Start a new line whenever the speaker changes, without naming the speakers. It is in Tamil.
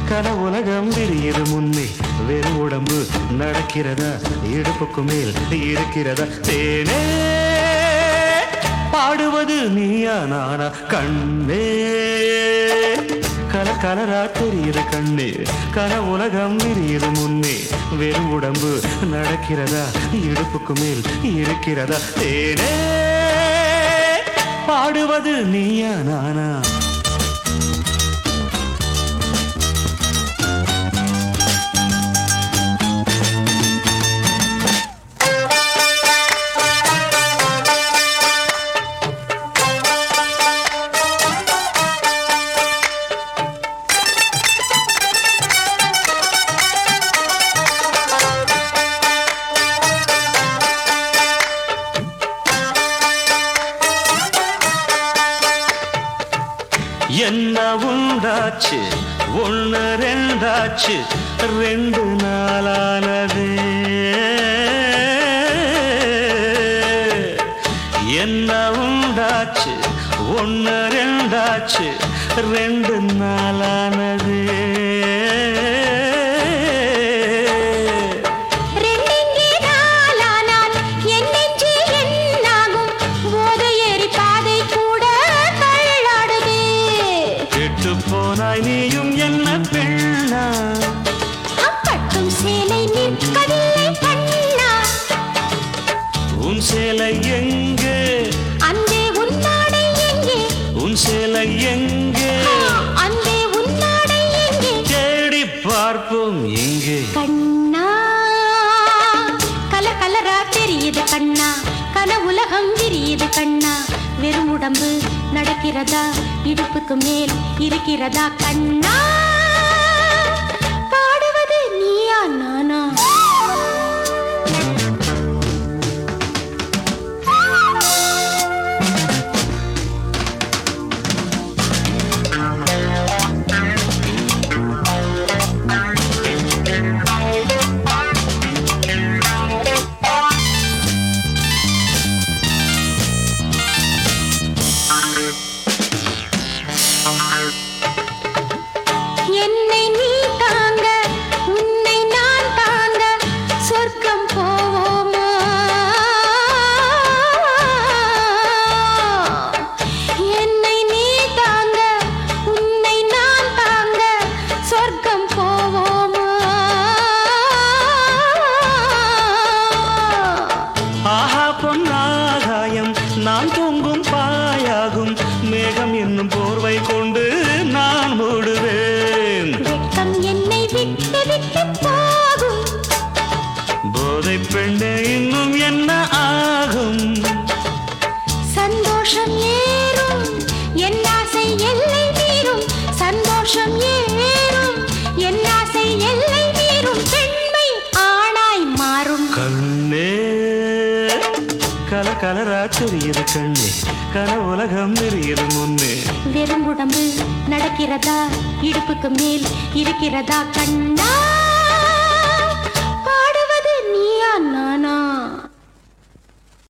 கனவுலகம் விரியுது முன்னே வெறும் உடம்பு நடக்கிறதா இடுப்புக்கு மேல் இருக்கிறதா தேனே பாடுவது நீயா நானா கண்ணே கல கலரா தெரியுது கண்ணே கனவுலகம் விரியுது முன்னே வெறும் உடம்பு நடக்கிறதா இடுப்புக்கு மேல் இருக்கிறதா தேனே பாடுவது நீயா நானா என்ன உண்டாச்சு ஒண்ணு ரெண்டாச்சு ரெண்டு நாளானது என்ன உண்டாச்சு ஒண்ணு ரெண்டாச்சு ரெண்டு நாளானது
ரெண்டெங்கே நாளானால் என் நெஞ்சு என்னாகும்? போதை ஏறி பாதை கூட தள்ளாடுதே.
கெட்டு போனாய் நீயும் என்ன பெண்ணா
அப்பட்டும் சேலை நிற்கவில்லை கண்ணா.
உன் சேலை எங்கே
அன்பே உன்னாடை எங்கே?
உன் சேலை எங்கே
அன்பே உன்னாடை எங்கே?
தேடி பார்ப்போம் எங்கே
கண்ணா கலர் கலரா தெரியுது கண்ணா கனவுலகம் விரியுது கண்ணா வெறும் உடம்பு நடக்கிறதா இடுப்புக்கு மேல் இருக்கிறதா கண்ணா பாடுவது நீயா நானா என்னை நீ தாங்க உன்னை நான் தாங்க சொர்க்கம் போவோமா என்னை நீ தாங்க உன்னை நான் தாங்க சொர்க்கம் போவோமா
ஆஹா பொன்னாகாயம் நான் தூங்கும் பாயாகும் மேகம் என்னும் போர்வை கொண்டு நான் மூடுவேன்
வெட்கம் என்னை விட்டு விட்டு போகும்
போதை பெண்ணே இன்னும் என்ன ஆகும்
சந்தோஷம் ஏறும் என் ஆசை எல்லை மீறும் சந்தோஷம் ஏறும் என் ஆசை எல்லை மீறும் பெண்மை ஆணாய் மாறும்
கண்ணே கல கலரா தெரியுது கண்ணே கனவுலகம் தெரியுது முன்னே
வெறும் உடம்பு நடக்கிறதா இடுப்புக்கு மேல் இருக்கிறதா கண்ணா